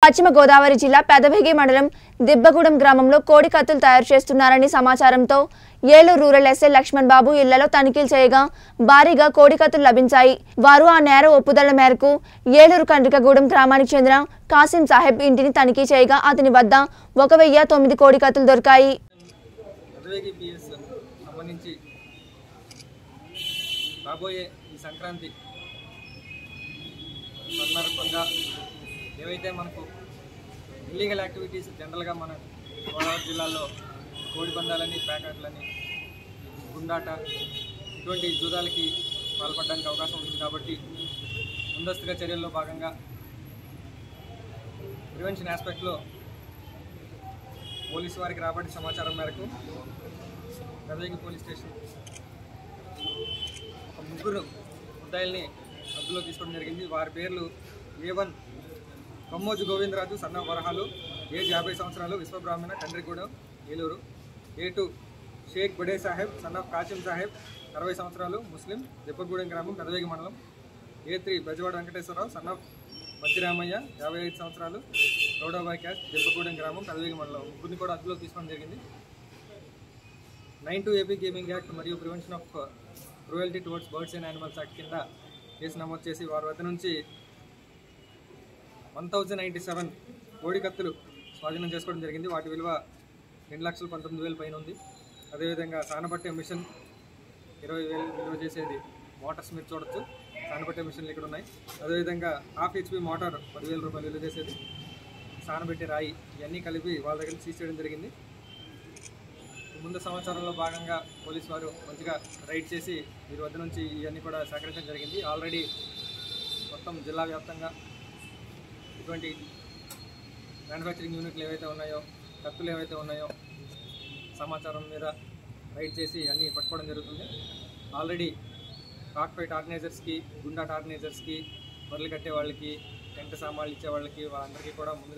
పశ్చిమ గోదావరి జిల్లా పెదవేగి మండలం దిబ్బగూడెం గ్రామంలో కోడి కత్తులు తయారు చేస్తున్నారని సమాచారంతో ఏలూరు రూరల్ ఎస్ఐ లక్ష్మణ్ బాబు ఇళ్లలో తనిఖీలు చేయగా భారీగా కోడి కత్తులు లభించాయి వారు ఆ నేర ఒప్పుదల మేరకు ఏలూరు కండ్రికగూడెం గ్రామానికి చెందిన కాసిం సాహెబ్ ఇంటిని తనిఖీ చేయగా అతని వద్ద ఒక వెయ్యి తొమ్మిది కోడి కత్తులు దొరికాయి పదవేగి పిఎస్ సంబంధించి రాబోయే ఈ సంక్రాంతి సందర్భంగా ఏవైతే మనకు ఇల్లీగల్ యాక్టివిటీస్ జనరల్గా మన గోదావరి జిల్లాలో కోడి పందాలని ప్యాకెట్లని గుండాట ఇటువంటి జూదాలకి పాల్పడడానికి అవకాశం ఉంటుంది కాబట్టి ముందస్తుగా చర్యల్లో భాగంగా ప్రివెన్షన్ ఆస్పెక్ట్లో పోలీసు వారికి రాబడి సమాచారం మేరకు గదవేగి పోలీస్ స్టేషన్ ఒక ముగ్గురు ముద్దాయిల్ని అదుపులో తీసుకోవడం జరిగింది వారి పేర్లు ఏ వన్ కమ్మోజు గోవిందరాజు సన్న వరహాలు ఏజ్ యాభై సంవత్సరాలు విశ్వబ్రాహ్మణ Kandrigudem Eluru A two Shaik Bade Saheb son of Kasim Saheb అరవై సంవత్సరాలు ముస్లిం దెబ్బగూడెం గ్రామం పెదవేగి మండలం A three Bezawada Venkateswararao son of Madhyaramayya యాభై ఐదు సంవత్సరాలు రౌడాబాయ్ క్యాస్ట్ దెబ్బగూడెం గ్రామం పెదవేగి మండలం ముగ్గురిని కూడా అదుపులో తీసుకోవడం జరిగింది nine to AP gaming act మరియు prevention of cruelty towards birds and animals act కింద కేసు నమోదు చేసి వారి వద్ద నుంచి వన్ థౌజండ్ నైంటీ సెవెన్ కోడి కత్తులు స్వాధీనం చేసుకోవడం జరిగింది వాటి విలువ రెండు లక్షల పంతొమ్మిది వేల పైన ఉంది అదేవిధంగా సానబట్టే మిషన్ ఇరవై వేలు విలువ చేసేది మోటార్స్ మీరు చూడొచ్చు సానబట్టే మిషన్లు ఇక్కడ ఉన్నాయి అదేవిధంగా హాఫ్ హెచ్పి మోటార్ పదివేల రూపాయలు విలువ చేసేది సానబెట్టే రాయి ఇవన్నీ కలిపి వాళ్ళ దగ్గర సీజ్ చేయడం జరిగింది ముందు సంవత్సరంలో భాగంగా పోలీసు వారు మంచిగా రైడ్ చేసి వీరి వద్ద నుంచి ఇవన్నీ కూడా సేకరించడం జరిగింది ఆల్రెడీ మొత్తం జిల్లా వ్యాప్తంగా ఇటువంటి మ్యానుఫ్యాక్చరింగ్ యూనిట్లు ఏవైతే ఉన్నాయో కత్తులు ఏవైతే ఉన్నాయో సమాచారం మీద రైడ్ చేసి అన్నీ పట్టుకోవడం జరుగుతుంది ఆల్రెడీ కాక్ ఫైట్ ఆర్గనైజర్స్కి గుండాట్ ఆర్గనైజర్స్కి బర్రెలు కట్టే వాళ్ళకి టెంట్ సామాన్లు ఇచ్చే వాళ్ళకి వాళ్ళందరికీ కూడా ముందుగా